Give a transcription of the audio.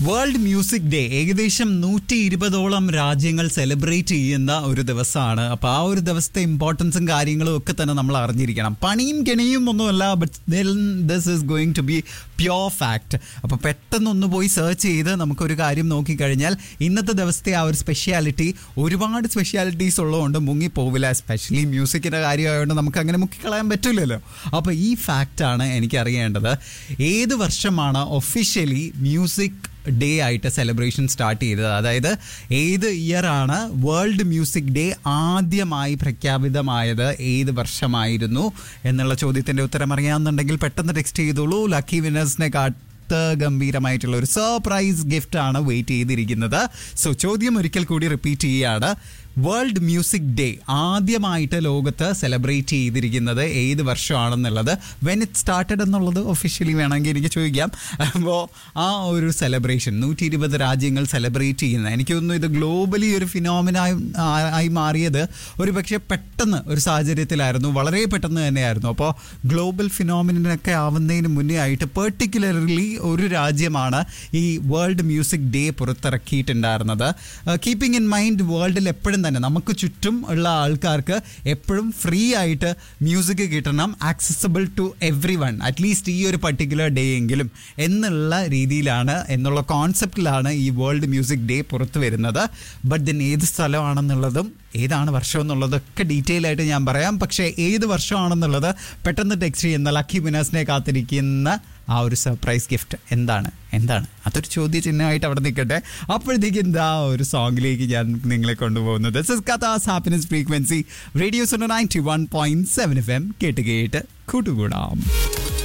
world music day ഏകദേശം നൂറ്റി ഇരുപതോളം രാജ്യങ്ങൾ സെലിബ്രേറ്റ് ചെയ്യുന്ന ഒരു ദിവസമാണ് അപ്പോൾ ആ ഒരു ദിവസത്തെ ഇമ്പോർട്ടൻസും കാര്യങ്ങളും ഒക്കെ തന്നെ നമ്മൾ അറിഞ്ഞിരിക്കണം പണിയും കെണിയും ഒന്നുമല്ല but this is going to be pure fact അപ്പോൾ പെട്ടെന്ന് ഒന്ന് പോയി സെർച്ച് ചെയ്ത് നമുക്കൊരു കാര്യം നോക്കിക്കഴിഞ്ഞാൽ ഇന്നത്തെ ദിവസത്തെ ആ ഒരു സ്പെഷ്യാലിറ്റി ഒരുപാട് സ്പെഷ്യാലിറ്റീസ് ഉള്ളതുകൊണ്ട് മുങ്ങിപ്പോവില്ല എസ്പെഷ്യലി മ്യൂസിക്കിൻ്റെ കാര്യമായതുകൊണ്ട് നമുക്ക് അങ്ങനെ മുക്കിക്കളയാൻ പറ്റില്ലല്ലോ അപ്പോൾ ഈ ഫാക്റ്റാണ് എനിക്ക് അറിയേണ്ടത് ഏത് വർഷമാണ് ഒഫീഷ്യലി മ്യൂസിക് ഡേ ആയിട്ട് സെലിബ്രേഷൻ സ്റ്റാർട്ട് ചെയ്തത് അതായത് ഏത് ഇയർ ആണ് വേൾഡ് മ്യൂസിക് ഡേ ആദ്യമായി പ്രഖ്യാപിതമായത് ഏത് വർഷമായിരുന്നു എന്നുള്ള ചോദ്യത്തിന്റെ ഉത്തരം അറിയാമെന്നുണ്ടെങ്കിൽ പെട്ടെന്ന് ടെക്സ്റ്റ് ചെയ്തോളൂ ലക്കി വിനേഴ്സിനെ കാട്ട് ഗംഭീരമായിട്ടുള്ള ഒരു സർപ്രൈസ് ഗിഫ്റ്റ് ആണ് വെയിറ്റ് ചെയ്തിരിക്കുന്നത് സോ ചോദ്യം ഒരിക്കൽ കൂടി റിപ്പീറ്റ് ചെയ്യുകയാണ് വേൾഡ് മ്യൂസിക് ഡേ ആദ്യമായിട്ട് ലോകത്ത് സെലിബ്രേറ്റ് ചെയ്തിരിക്കുന്നത് ഏത് വർഷമാണെന്നുള്ളത് വെൻ ഇറ്റ് സ്റ്റാർട്ടഡ് എന്നുള്ളത് ഒഫീഷ്യലി വേണമെങ്കിൽ എനിക്ക് ചോദിക്കാം അപ്പോൾ ആ ഒരു സെലിബ്രേഷൻ നൂറ്റി ഇരുപത് രാജ്യങ്ങൾ സെലിബ്രേറ്റ് ചെയ്യുന്നത് എനിക്ക് തോന്നുന്നു ഇത് ഗ്ലോബലി ഒരു ഫിനോമിനായി ആയി മാറിയത് ഒരു പക്ഷേ പെട്ടെന്ന് ഒരു സാഹചര്യത്തിലായിരുന്നു വളരെ പെട്ടെന്ന് തന്നെയായിരുന്നു അപ്പോൾ ഗ്ലോബൽ ഫിനോമിനൊക്കെ ആവുന്നതിന് മുന്നേ ആയിട്ട് പെർട്ടിക്കുലർലി ഒരു രാജ്യമാണ് ഈ വേൾഡ് മ്യൂസിക് ഡേ പുറത്തിറക്കിയിട്ടുണ്ടായിരുന്നത് കീപ്പിംഗ് ഇൻ മൈൻഡ് വേൾഡിൽ എപ്പോഴും തന്നെ നമുക്ക് ചുറ്റും ഉള്ള ആൾക്കാർക്ക് എപ്പോഴും ഫ്രീ ആയിട്ട് മ്യൂസിക് കിട്ടണം accessible to everyone at least ഈ ഒരു പർട്ടിക്കുലർ ഡേ എങ്കിലും എന്നുള്ള രീതിയിലാണ് എന്നുള്ള കോൺസെപ്റ്റിലാണ് ഈ വേൾഡ് മ്യൂസിക് ഡേ പുറത്തു വരുന്നത് ബട്ട് ദെൻ ഏത് സ്ഥലമാണെന്നുള്ളതും ഏതാണ് വർഷം എന്നുള്ളതൊക്കെ ഡീറ്റെയിൽ ആയിട്ട് ഞാൻ പറയാം പക്ഷേ ഏത് വർഷമാണെന്നുള്ളത് പെട്ടെന്ന് ടെക്സ്റ്റ് ചെയ്യുന്ന ലക്കി വിനേഴ്സിനെ കാത്തിരിക്കുന്ന ആ ഒരു സർപ്രൈസ് ഗിഫ്റ്റ് എന്താണ് എന്താണ് അതൊരു ചോദ്യ ചിഹ്നമായിട്ട് അവിടെ നിൽക്കട്ടെ അപ്പോഴത്തേക്ക് എന്താ ഒരു സോങ്ങിലേക്ക് ഞാൻ നിങ്ങളെ കൊണ്ടുപോകുന്നത് this is Kathas happiness frequency radio Sono ninety one point seven F M കേട്ട് കേട്ട് കൂട്ടുകൂടാം